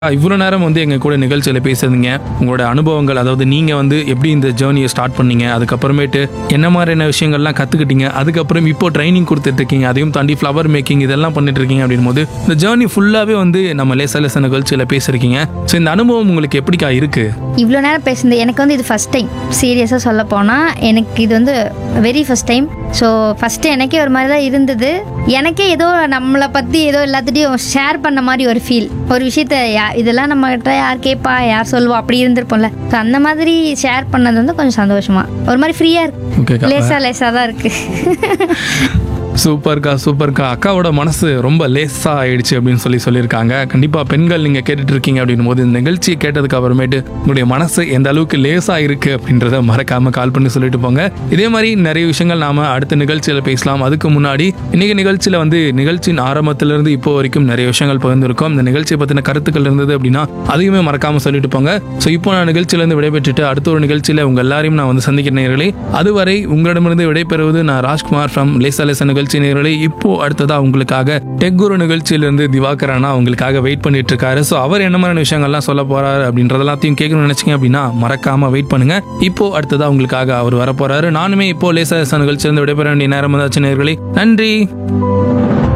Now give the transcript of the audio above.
இவ்வளோ நேரம் வந்து எங்கள் கூட நிகழ்ச்சியில் பேசுறீங்க உங்களோட அனுபவங்கள் அதாவது நீங்கள் வந்து எப்படி இந்த ஜேர்னியை ஸ்டார்ட் பண்ணீங்க அதுக்கப்புறமேட்டு என்ன மாதிரியான விஷயங்கள்லாம் கற்றுக்கிட்டீங்க அதுக்கப்புறம் இப்போ ட்ரைனிங் கொடுத்துட்டு இருக்கீங்க அதையும் தாண்டி ஃப்ளவர் மேக்கிங் இதெல்லாம் பண்ணிட்டு இருக்கீங்க அப்படின் போது இந்த ஜேர்னி ஃபுல்லாகவே வந்து நம்ம லேசா லேசா நிகழ்ச்சியில் பேசியிருக்கீங்க ஸோ இந்த அனுபவம் உங்களுக்கு எப்படிக்கா இருக்கு இவ்வளோ நேரம் பேசுனது எனக்கு வந்து இது ஃபஸ்ட் டைம் சீரியஸாக சொல்ல போனால் எனக்கு இது வந்து very first time so first எனக்கே ஒரு மாதிரி தான் இருந்தது எனக்கே ஏதோ நம்மளை பற்றி ஏதோ எல்லாத்துட்டையும் ஷேர் பண்ண மாதிரி ஒரு ஃபீல் ஒரு விஷயத்த யா இதெல்லாம் நம்மகிட்ட யார் கேட்பா யார் சொல்லுவா அப்படி இருந்திருப்போம்ல ஸோ அந்த மாதிரி ஷேர் பண்ணது வந்து கொஞ்சம் சந்தோஷமா ஒரு மாதிரி ஃப்ரீயாக இருக்கு ஓகேக்கா லேசா லேசாக தான் இருக்குது சூப்பர்க்கா சூப்பர்க்கா அக்காவோட மனசு ரொம்ப லேசா ஆயிடுச்சு அப்படின்னு சொல்லி சொல்லியிருக்காங்க கண்டிப்பா பெண்கள் நீங்க கேட்டுட்டு இருக்கீங்க அப்படின்னும் போது இந்த நிகழ்ச்சியை கேட்டதுக்கு அப்புறமேட்டு உங்களுடைய மனசு எந்த அளவுக்கு லேசா இருக்கு அப்படின்றத மறக்காம கால் பண்ணி சொல்லிட்டு போங்க இதே மாதிரி நிறைய விஷயங்கள் நாம அடுத்த நிகழ்ச்சியில பேசலாம் அதுக்கு முன்னாடி இன்னைக்கு நிகழ்ச்சியில வந்து நிகழ்ச்சியின் ஆரம்பத்துல இருந்து இப்போ வரைக்கும் நிறைய விஷயங்கள் பகிர்ந்திருக்கோம் இந்த நிகழ்ச்சியை பத்தின கருத்துக்கள் இருந்தது அப்படின்னா அதையுமே மறக்காம சொல்லிட்டு போங்க ஸோ இப்போ நான் நிகழ்ச்சியில இருந்து விடைபெற்றுட்டு அடுத்த ஒரு நிகழ்ச்சியில உங்க எல்லாரையும் நான் வந்து சந்திக்கிற நேர்களே அதுவரை உங்களிடமிருந்து விடைபெறுவது நான் ராஜ்குமார் ஃப்ரம் லேசா லேசா நிகழ்ச்சி நேர்களே இப்போ அடுத்ததா உங்களுக்காக டெக் குரு நிகழ்ச்சியிலிருந்து திவாகரனா உங்களுக்காக வெயிட் பண்ணிட்டு இருக்காரு ஸோ அவர் என்ன மாதிரியான விஷயங்கள்லாம் சொல்ல போறாரு அப்படின்றது எல்லாத்தையும் கேட்கணும்னு நினைச்சீங்க அப்படின்னா மறக்காம வெயிட் பண்ணுங்க இப்போ அடுத்ததா உங்களுக்காக அவர் வர போறாரு நானுமே இப்போ லேசா லேசா நிகழ்ச்சியிலிருந்து விடைபெற வேண்டிய நேரம் வந்தாச்சு நேர்களே நன்றி